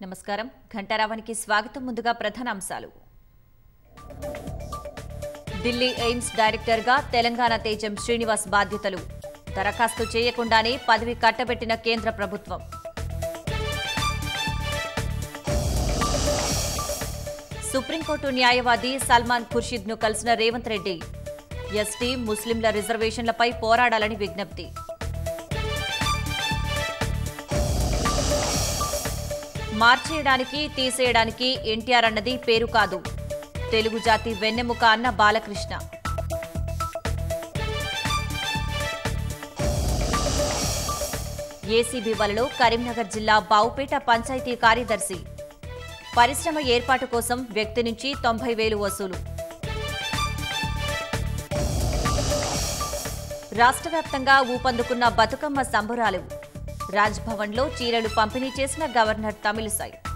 నమస్కారం ఘంటారావానికి స్వాగతం ముందుగా ప్రధాన అంశాలు ఢిల్లీ ఎయిమ్స్ డైరెక్టర్గా తెలంగాణ తేజం శ్రీనివాస్ బాధ్యతలు దరఖాస్తు చేయకుండానే పదవి కట్టబెట్టిన కేంద్ర ప్రభుత్వం సుప్రీంకోర్టు న్యాయవాది సల్మాన్ ఖుర్షిద్ను కలిసిన రేవంత్ రెడ్డి ఎస్టీ ముస్లింల రిజర్వేషన్లపై పోరాడాలని విజ్ఞప్తి మార్చేయడానికి తీసేయడానికి ఎన్టీఆర్ అన్నది పేరు కాదు తెలుగు జాతి వెన్నెముక అన్న బాలకృష్ణ ఏసీబీ వలలో కరీంనగర్ జిల్లా బావుపేట పంచాయతీ కార్యదర్శి పరిశ్రమ ఏర్పాటు కోసం వ్యక్తి నుంచి తొంభై వేలు వసూలు రాష్ట్ర వ్యాప్తంగా ఊపందుకున్న బతుకమ్మ సంబురాలు రాజ్భవన్లో చీరలు పంపిణీ చేసిన గవర్నర్ తమిళిసై